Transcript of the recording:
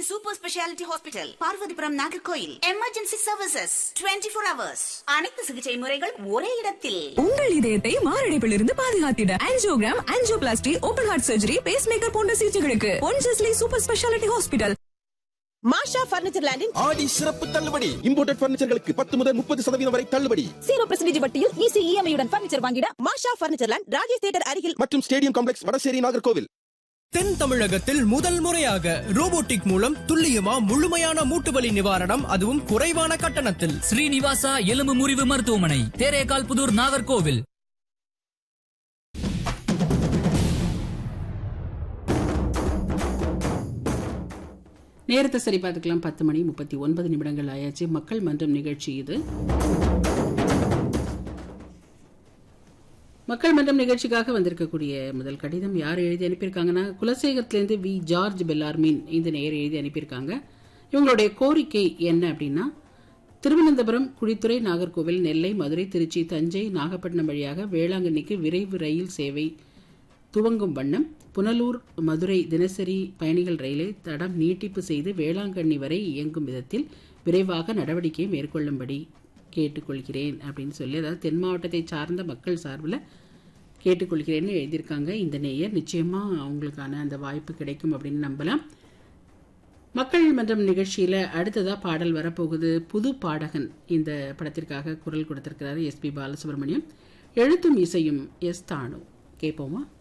super speciality hospital Parvathipuram Nagercoil emergency services 24 four hours அனைத்து சிகிச்சை முறைகள் ஒரே இடத்தில் உங்கள் இதயத்தை மாரடைப்பிலிருந்து பாதுகாத்திட angiogram angioplasty open heart surgery pacemaker போன்ற சிகிச்சைகளுக்கு Ponjesly super speciality hospital Masha furniture லேண்டின் ஆடி சிறப்பு தள்ளுபடி இம்போர்ட்டட் பர்னிச்சர்களுக்கு பத்து முதல் முப்பது சதவீதம் வரை தள்ளுபடி ஜீரோ பர்சன்டேஜ் வட்டியில் ஈஸி இஎம்ஐயுடன் பர்னிச்சர் வாங்கிட Masha furniture land Rajesh theatre அருகில் மற்றும் ஸ்டேடியம் காம்ப்ளெக்ஸ் வடசேரி நாகர்கோவில் தென் தமிழகத்தில் முதல் முறையாக ரோபோட்டிக் மூலம் துல்லியமா முழுமையான மூட்டுவலி நிவாரணம் அதுவும் குறைவான கட்டணத்தில் ஸ்ரீனிவாசா எலும்பு முறிவு மருத்துவமனை தேரேகால் புதூர் நாகர்கோவில் நேரத்தை சரி பார்த்துக்கலாம் பத்து மணி முப்பத்தி ஒன்பது நிமிடங்கள் ஆயாச்சு மக்கள் மன்றம் நிகழ்ச்சி இது மக்கள் மன்றம் நிகழ்ச்சிக்காக வந்திருக்கக்கூடிய முதல் கடிதம் யார் எழுதி அனுப்பியிருக்காங்கன்னா குலசேகரத்திலேருந்து வி ஜார்ஜ் பெல்லார்மீன் இந்த நேர் எழுதி அனுப்பியிருக்காங்க இவங்களுடைய கோரிக்கை என்ன அப்படின்னா திருவனந்தபுரம் குழித்துறை நாகர்கோவில் நெல்லை மதுரை திருச்சி தஞ்சை நாகப்பட்டினம் வழியாக வேளாங்கண்ணிக்கு விரைவு ரயில் சேவை துவங்கும் வண்ணம் புனலூர் மதுரை தினசரி பயணிகள் ரயிலை தடம் நீட்டிப்பு செய்து வேளாங்கண்ணி வரை இயங்கும் விதத்தில் விரைவாக நடவடிக்கை மேற்கொள்ளும்படி கேட்டுக்கொள்கிறேன் அப்படின்னு சொல்லி அதாவது தென் மாவட்டத்தை சார்ந்த மக்கள் சார்பில் கேட்டுக்கொள்கிறேன்னு எழுதியிருக்காங்க இந்த நேயர் நிச்சயமாக அவங்களுக்கான அந்த வாய்ப்பு கிடைக்கும் அப்படின்னு நம்பலாம் மக்கள் மன்றம் நிகழ்ச்சியில் அடுத்ததாக பாடல் வரப்போகுது புது பாடகன் இந்த படத்திற்காக குரல் கொடுத்திருக்கிறாரு எஸ்பி பாலசுப்ரமணியம் எழுத்தும் இசையும் எஸ் தானு கேட்போமா